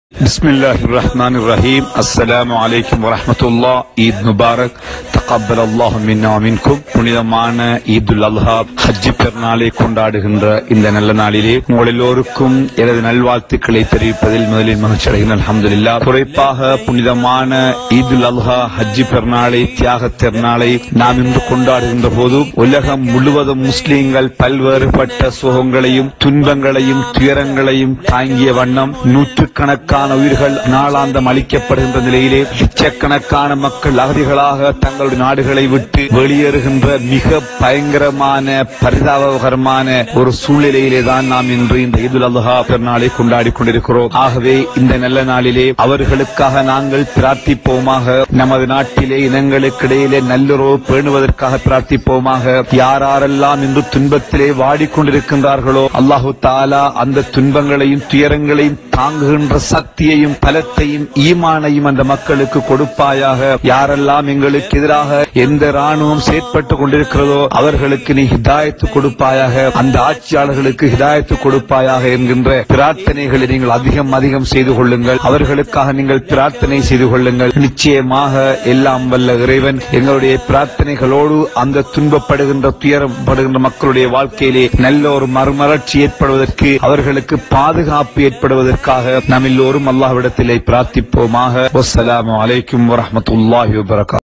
بسم الله الرحمن الرحيم السلام عليكم ورحمة الله Eid Mubarak தகப்பல் அல்லாஹ் மின்னா மின்கும் புனிதமான ஈதுல் அல்ஹா ஹஜ்ஜி பெருநாளை கொண்டாடுகின்ற இந்த நல்ல நாளிலே உங்கள் எல்லோருக்கும் எனது நல்வாழ்த்துக்களை தெரிவிப்பதில் முதலில் மகிழ்ச்சி அடைகிறேன் அல்ஹம்துலில்லா குறிப்பாக புனிதமான ஈதுல் அல்ஹா ஹஜ்ஜி பெருநாளை தியாக திருநாளை நாம் இன்று கொண்டாடுகின்ற போது உலகம் முழுவதும் முஸ்லிம்கள் பல்வேறுபட்ட சுகங்களையும் துன்பங்களையும் துயரங்களையும் தாங்கிய வண்ணம் நூற்றுக்கணக்கான உயிர்கள் நாளாந்தம் அளிக்கப்படுகின்ற நிலையிலே லட்சக்கணக்கான மக்கள் அகதிகளாக தங்களுடைய நாடுகளை விட்டு வெளியேறுகின்ற மிக பயங்கரமான பரிதாபகரமான ஒரு சூழ்நிலையிலே தான் நாம் இன்று இந்த ஈதுல் அல்ஹா பெருநாளை கொண்டாடி கொண்டிருக்கிறோம் ஆகவே இந்த நல்ல நாளிலே அவர்களுக்காக நாங்கள் பிரார்த்திப்போமாக நமது நாட்டிலே இனங்களுக்கிடையிலே நல்லுறவு பேணுவதற்காக பிரார்த்திப்போமாக யாரெல்லாம் இன்று துன்பத்திலே வாடிக்கொண்டிருக்கின்றார்களோ அல்லாஹு தாலா அந்த துன்பங்களையும் துயரங்களையும் தாங்குகின்ற சக்தியையும் பலத்தையும் ஈமானையும் அந்த மக்களுக்கு கொடுப்பாயாக யாரெல்லாம் எங்களுக்கு எதிராக எந்த ராணுவம் செயற்பட்டுக் கொண்டிருக்கிறதோ அவர்களுக்கு நீ ஹிதாயத்து கொடுப்பாயாக அந்த ஆட்சியாளர்களுக்கு ஹிதாயத்து கொடுப்பாயாக என்கின்ற பிரார்த்தனைகளை நீங்கள் அதிகம் அதிகம் செய்து கொள்ளுங்கள் அவர்களுக்காக நீங்கள் பிரார்த்தனை செய்து கொள்ளுங்கள் நிச்சயமாக எல்லாம் வல்ல இறைவன் எங்களுடைய பிரார்த்தனைகளோடு அந்த துன்பப்படுகின்ற துயரப்படுகின்ற மக்களுடைய வாழ்க்கையிலே நல்ல ஒரு மறுமலர்ச்சி ஏற்படுவதற்கு அவர்களுக்கு பாதுகாப்பு ஏற்படுவதற்காக நாம் எல்லோரும் அல்லாஹ்விடத்திலே பிரார்த்திப்போமாக வஸ்ஸலாமு அலைக்கும் வரஹ்மத்துல்லாஹி வபரகாத்துஹு